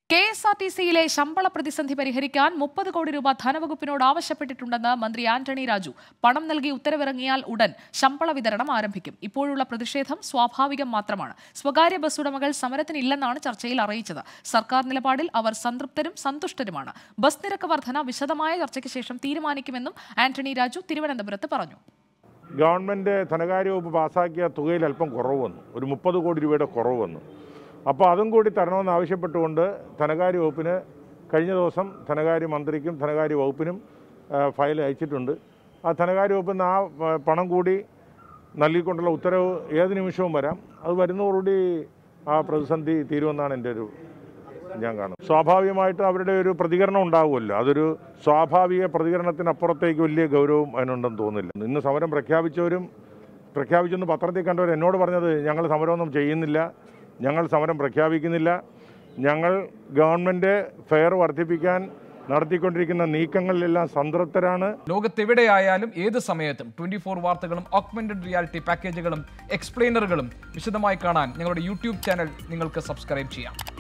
K S R T സിയിലെ ശമ്പള പ്രതിസന്ധി പരിഹരിക്കാൻ മുപ്പത് കോടി രൂപ ധനവകുപ്പിനോട് ആവശ്യപ്പെട്ടിട്ടുണ്ടെന്ന് മന്ത്രി ആന്റണി രാജു പണം നൽകി ഉത്തരവിറങ്ങിയാൽ ഉടൻ ശമ്പള വിതരണം ആരംഭിക്കും ഇപ്പോഴുള്ള പ്രതിഷേധം സ്വാഭാവികം മാത്രമാണ് സ്വകാര്യ ബസ് ഉടമകൾ സമരത്തിനില്ലെന്നാണ് ചർച്ചയിൽ അറിയിച്ചത് സർക്കാർ നിലപാടിൽ അവർ സംതൃപ്തരും സന്തുഷ്ടരുമാണ് ബസ് നിരക്ക് വർധന വിശദമായ ചർച്ചയ്ക്ക് ശേഷം തീരുമാനിക്കുമെന്നും ആന്റണി രാജു തിരുവനന്തപുരത്ത് പറഞ്ഞു ഗവൺമെൻറ് ധനകാര്യ വകുപ്പ് പാസ്സാക്കിയ തുകയിൽ അല്പം കുറവ് വന്നു ഒരു മുപ്പത് കോടി രൂപയുടെ കുറവ് വന്നു അപ്പോൾ അതും കൂടി തരണമെന്ന് ആവശ്യപ്പെട്ടുകൊണ്ട് ധനകാര്യ വകുപ്പിന് കഴിഞ്ഞ ദിവസം ധനകാര്യ മന്ത്രിക്കും ധനകാര്യ വകുപ്പിനും ആ, ഫയൽ അയച്ചിട്ടുണ്ട് ആ ധനകാര്യ വകുപ്പിൽ നിന്ന് ആ ആ, പണം കൂടി നൽകിക്കൊണ്ടുള്ള ഉത്തരവ് ഏത് നിമിഷവും വരാം അത് വരുന്നതോടുകൂടി ആ പ്രതിസന്ധി തീരുമെന്നാണ് എൻ്റെ ഒരു ഞാൻ കാണും സ്വാഭാവികമായിട്ടും അവരുടെ ഒരു പ്രതികരണം ഉണ്ടാവുമല്ലോ അതൊരു സ്വാഭാവിക പ്രതികരണത്തിനപ്പുറത്തേക്ക് വലിയ ഗൗരവം അതിനുണ്ടെന്ന് തോന്നുന്നില്ല ഇന്ന് സമരം പ്രഖ്യാപിച്ചവരും പ്രഖ്യാപിച്ചെന്ന് പത്രത്തിൽ കണ്ടവർ എന്നോട് പറഞ്ഞത് ഞങ്ങൾ സമരമൊന്നും ചെയ്യുന്നില്ല ഞങ്ങൾ സമരം പ്രഖ്യാപിക്കുന്നില്ല ഞങ്ങൾ ഗവൺമെൻറ് ഫെയർ വർദ്ധിപ്പിക്കാൻ നടത്തിക്കൊണ്ടിരിക്കുന്ന നീക്കങ്ങളിലെല്ലാം സംതൃപ്തരാണ് ലോകത്തെവിടെയായാലും ഏത് സമയത്തും ട്വന്റി ഫോർ വാർത്തകളും ഓഗ്മെന്റഡ് റിയാലിറ്റി പാക്കേജുകളും എക്സ്പ്ലെയിനറുകളും വിശദമായി കാണാൻ ഞങ്ങളുടെ യൂട്യൂബ് ചാനൽ നിങ്ങൾക്ക് സബ്സ്ക്രൈബ് ചെയ്യാം